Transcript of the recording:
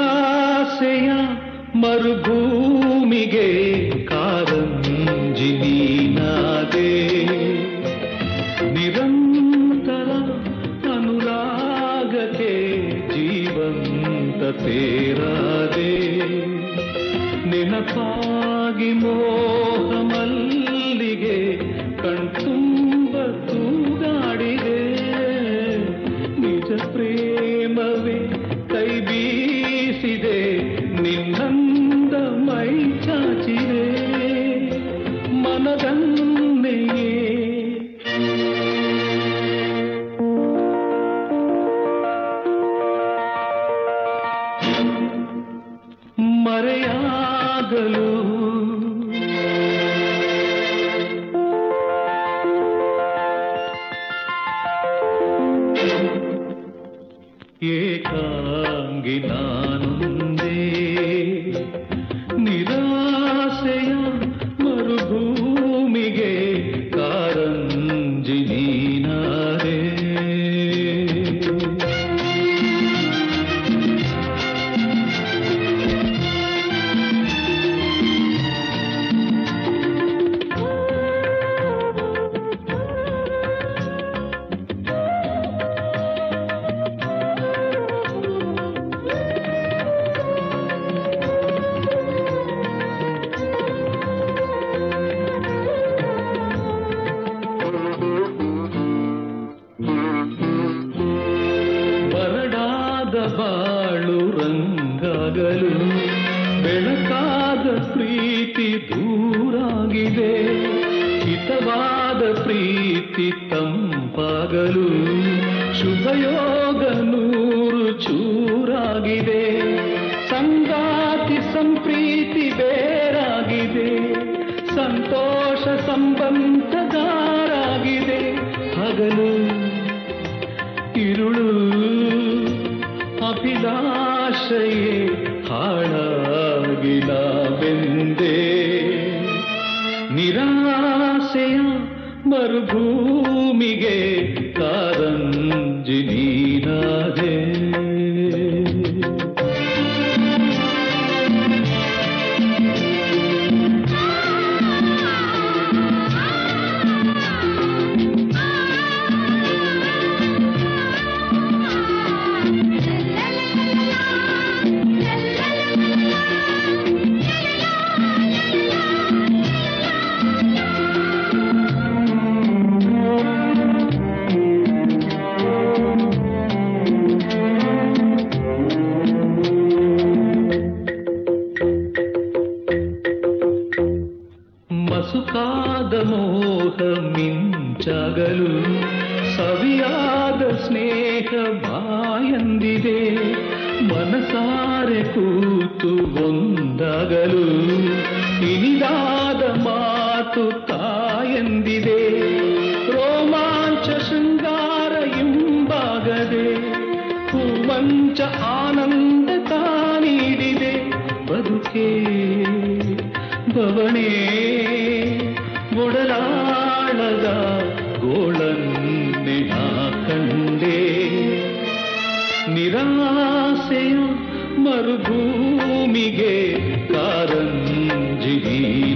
ನಿರಾಸೆಯ ಮರುಭೂಮಿಗೆ ಕಾರಂಜಿ ನೀನಾದೆ ನಿರಂತರ ಅನುರಾಗಕ್ಕೆ ಜೀವಂತ ತೇರಾದೆ ನೆನಪಾಗಿ ಮೋಹ ಮಲ್ಲಿಗೆ ಕಣ್ತುಂಬ ತೂಗಾಡಿದೆ ನಿಜ ಪ್ರೇಮವೇ ಕೈ ಬೀಸಿದೆ ನಿನ್ನಂದ ಮೈ ಚಾಚಿದೆ ಮನದನ್ನೆಯೇ ಮರೆಯಾಗಲು ಏಕಾಂಗಿ ನಾನೊಂದೇ ನಿರಾಸೆಯ ಮರುಭೂಮಿಗೆ ಕಾರಂಜಿ ನೀನಾರೆ ಬರಡಾದ ಬಾಳು ರಂಗಾಗಲು ಬೆಳಕಾದ ಪ್ರೀತಿ ದೂರಾಗಿದೆ ಹಿತವಾದ ಪ್ರೀತಿ ತಂಪಾಗಲು ಶುಭಯೋಗ ನೂರು ಚೂರಾಗಿದೆ ಸಂಗಾತಿ ಸಂಪ್ರೀತಿ ಬೇರಾಗಿದೆ ಸಂತೋಷ ಸಂಬಂಧದಾರಾಗಿದೆ ಹಗಲು ഇരുളു അഭിലാഷയെ ಹಾಳಾಗಿಲ ಬೆಂದೆ ನಿರಾಸೆಯ ಮರುಭೂಮಿಗೆ ಕಾರಂಜಿ ನೀನಾದೆ ಮಸುಕಾದ ಮೋಹ ಮಿಂಚಾಗಲು ಸವಿಯಾದ ಸ್ನೇಹ ಬಾಯಂದಿದೆ ಮನಸಾರೆ ಕೂತು ಒಂದಾಗಲು ಇನಿದಾದ ಮಾತು ತಾಯಂದಿದೆ ರೋಮಾಂಚ ಶೃಂಗಾರ ಹಿಂಬಾಗದೆ ಹೂವಂಚ ಆನಂದ ತಾನೀಡಿದೆ ಬದುಕೇ ಬವಣೆ ಒಡಲಾಳದ ಗೋಳನ್ನೆ ನಾ ಕಂಡೆ ನಿರಾಸೆಯ ಮರುಭೂಮಿಗೆ ಕಾರಂಜಿ